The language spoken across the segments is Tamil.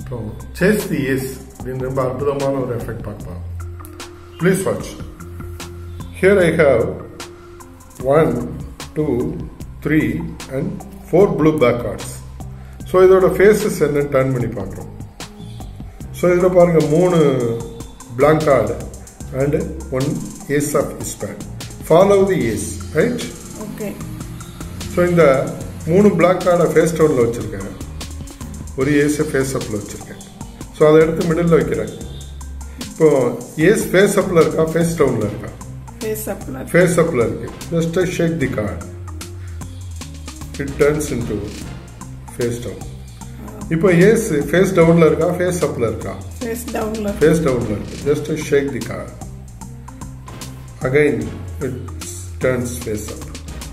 இப்போ சேஸ் தி ஏஸ் அப்படின்னு ரொம்ப அற்புதமான ஒரு எஃபெக்ட் பார்க்கலாம் please watch here I have one two three and four blue back cards so இதோட ஃபேஸஸ் என்னன்னு டர்ன் பண்ணி பார்க்குறோம் ஸோ இதில் பாருங்க மூணு blank card and one ace of spade follow the ace right okay so இந்த மூணு பிளாக் கார்டை ஃபேஸ் டவுனில் வச்சுருக்கேன் ஒரு ஏஸை ஃபேஸ் அப்பில் வச்சுருக்கேன் ஸோ அதை எடுத்து மிடில் வைக்கிறேன் இப்போ ஏஸ் ஃபேஸ் அப்பில் இருக்கா ஃபேஸ் டவுனில் இருக்கா ஃபேஸ் அப்ல ஃபேஸ் அப்பில் இருக்கு just shake the card it turns into face down இப்போ ஏஸ் ஃபேஸ் டவுனில் இருக்கா ஃபேஸ் அப்பில் இருக்கா ஃபேஸ் டவுன்ல ஃபேஸ் டவுனில் இருக்கு just shake the card again it turns face up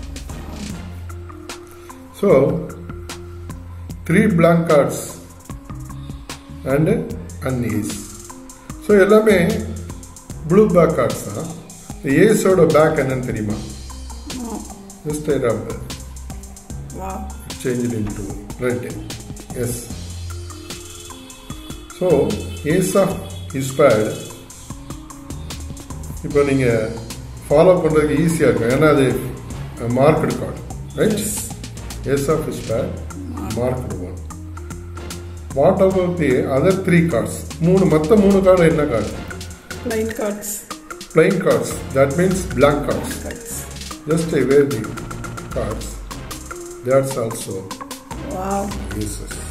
so three blank cards and an ace so எல்லாமே ப்ளூ பேக் கார்ட்ஸ் தான் ஏஸோட பேக் என்னன்னு தெரியுமா ஜஸ்ட் ரப் வா changed into red. Yes. So, ace of Ispat இப்போ நீங்கள் ஃபாலோ பண்ணுறதுக்கு ஈஸியாக இருக்கும் ஏன்னா அது marked card right ace of spade marked one what about the other three cards மூணு மற்ற மூணு கார்டு என்ன card line cards plain cards that means blank cards cards just away the cards that's also wow aces